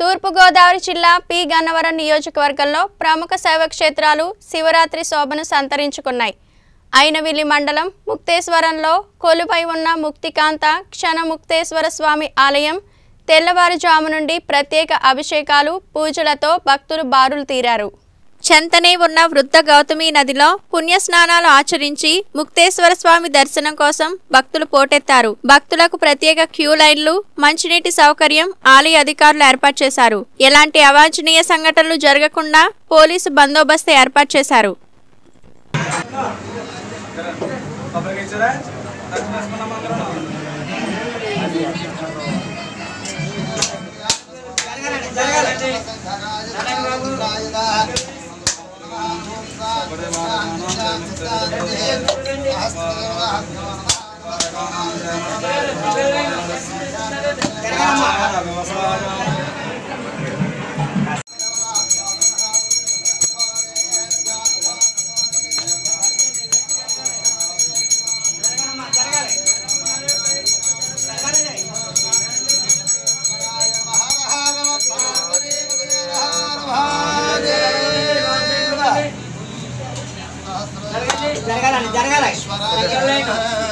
తూర్పుగోదావరి జిల్లా పి గన్నవరం నియోజకవర్గంలో ప్రముఖ శైవ క్షేత్రాలు శివరాత్రి శోభను సంతరించుకున్నాయి అయినవిల్లి మండలం ముక్తేశ్వరంలో కొలుపై ఉన్న ముక్తికాంత క్షణముక్తేశ్వర స్వామి ఆలయం తెల్లవారుజాము నుండి ప్రత్యేక అభిషేకాలు పూజలతో భక్తులు బారులు తీరారు చెంతనే ఉన్న వృద్ధ గౌతమి నదిలో పుణ్యస్నానాలు ఆచరించి ముక్తేశ్వర స్వామి దర్శనం కోసం భక్తులు పోటెత్తారు భక్తులకు ప్రత్యేక క్యూ లైన్లు మంచినీటి సౌకర్యం ఆలయ అధికారులు ఏర్పాటు చేశారు ఎలాంటి అవాంఛనీయ సంఘటనలు జరగకుండా పోలీసు బందోబస్తు ఏర్పాటు చేశారు కొబ్బరికి ఇచ్చారా దర్శనం చేసుకున్నాం అందరం జరగాలండి జరగాలి